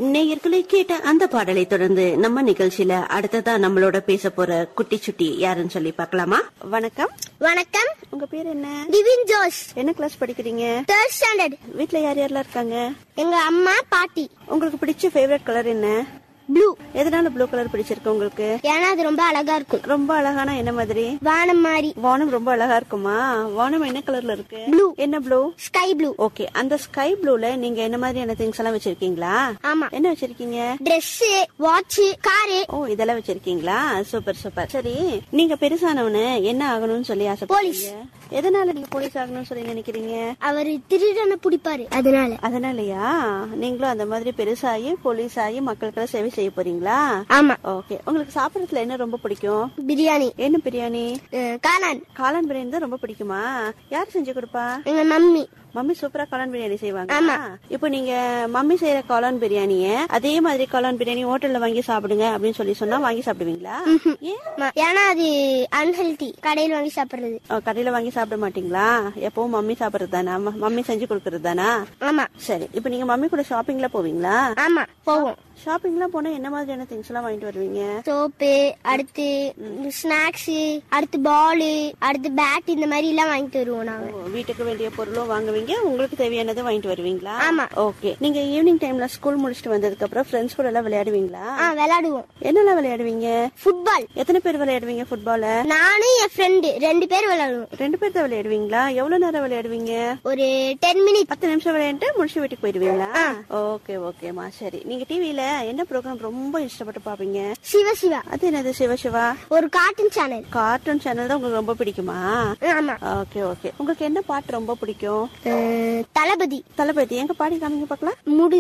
நேயர்களை கேட்ட அந்த பாடலை தொடர்ந்து நம்ம நிகழ்ச்சியில அடுத்ததா நம்மளோட பேச போற குட்டி சுட்டி யாருன்னு சொல்லி பார்க்கலாமா வணக்கம் வணக்கம் உங்க பேர் என்ன டிவின் ஜோஷ் என்ன கிளாஸ் படிக்கிறீங்க தேர்ட் ஸ்டாண்டர்ட் வீட்ல யார் யாரெல்லாம் இருக்காங்க எங்க அம்மா பாட்டி உங்களுக்கு பிடிச்ச ஃபேவரட் கலர் என்ன ப்ளூ எதனால ப்ளூ கலர் பிடிச்சிருக்கு உங்களுக்கு ஏன்னா அது ரொம்ப அழகா இருக்கும் ரொம்ப அழகான என்ன மாதிரி வானம் மாதிரி வானம் ரொம்ப அழகா இருக்குமா வானம் என்ன கலர்ல இருக்கு Blue. என்ன ப்ளூ ஸ்கை ப்ளூ ஓகே அந்த ஸ்கை ப்ளூல நீங்க என்ன மாதிரியான திங்ஸ் எல்லாம் வச்சிருக்கீங்களா ஆமா என்ன வச்சிருக்கீங்க Dress வாட்ச் காரு ஓ இதெல்லாம் வச்சிருக்கீங்களா சூப்பர் சூப்பர் சரி நீங்க பெருசானவனு என்ன ஆகணும்னு சொல்லி ஆசைப்படுறீங்க எதனால நீங்க போலீஸ் ஆகணும்னு சொல்லி நினைக்கிறீங்க அவரு திருடனை பிடிப்பாரு அதனால அதனாலயா நீங்களும் அந்த மாதிரி பெருசாகி போலீஸ் ஆகி மக்களுக்கெல்லாம் சேவை செய்ய போறீங்களா ஆமா ஓகே உங்களுக்கு சாப்பிடறதுல என்ன ரொம்ப பிடிக்கும் பிரியாணி என்ன பிரியாணி அஹ், காளான் காளான் பிரியாணி தான் ரொம்ப பிடிக்குமா யார் செஞ்சு கொடுப்பா எங்க மம்மி மம்மி சூப்பரா காளான் பிரியாணி செய்வாங்க இப்போ நீங்க மம்மி செய்யற காளான் பிரியாணிய அதே மாதிரி காளான் பிரியாணி ஹோட்டல்ல வாங்கி சாப்பிடுங்க அப்படின்னு சொல்லி சொன்னா வாங்கி சாப்பிடுவீங்களா ஏன் ம- ஏன்னா அது அன்ஹெல்தி கடையில் வாங்கி சாப்பிடுறது ஓ, கடையில வாங்கி சாப்பிட மாட்டீங்களா எப்பவும் மம்மி சாப்பிடுறது தானா ம- மம்மி செஞ்சு கொடுக்கறது தானா ஆமா சரி இப்போ நீங்க மம்மி கூட ஷாப்பிங்ல போவீங்களா ஆமா போவோம் ஷாப்பிங்லாம் போனா என்ன மாதிரியான திங்ஸ் எல்லாம் வாங்கிட்டு வருவீங்க சோப்பு அடுத்து ஸ்நாக்ஸ் அடுத்து பால் அடுத்து பேட் இந்த மாதிரி எல்லாம் வாங்கிட்டு வருவோம் நாங்க ஓ, வீட்டுக்கு வேண்டிய பொருளும் வாங்குவீங்க உங்களுக்கு தேவையானதை வாங்கிட்டு வருவீங்களா ஆமா. ஓகே நீங்க ஈவினிங் டைம்ல ஸ்கூல் முடிச்சிட்டு வந்ததுக்கு அப்புறம் ஃப்ரெண்ட்ஸ் கூட எல்லாம் விளையாடுவீங்களா ஆ விளையாடுவோம் என்னெல்லாம் விளையாடுவீங்க ஃபுட்பால் எத்தனை பேர் விளையாடுவீங்க ஃபுட்பால நானும் என் ஃப்ரெண்டு ரெண்டு பேர் விளையாடுவோம் ரெண்டு பேர் தான் விளையாடுவீங்களா எவ்வளவு நேரம் விளையாடுவீங்க ஒரு டென் மினிட் பத்து நிமிஷம் விளையாண்டு முடிச்சு வீட்டுக்கு போயிடுவீங்களா ஓகே ஓகேமா சரி நீங்க டிவில என்ன ப்ரோக்ராம் ரொம்ப இஷ்டப்பட்டு பாப்பீங்க சிவ சிவா அது என்னது சிவ சிவா ஒரு கார்ட்டூன் சேனல் கார்ட்டூன் சேனல் தான் உங்களுக்கு ரொம்ப பிடிக்குமா ஆமா ஓகே ஓகே உங்களுக்கு என்ன பாட்டு ரொம்ப பிடிக்கும் அஹ், தளபதி தளபதி எங்க பாடி காமிங்க பார்க்கலாம் முடி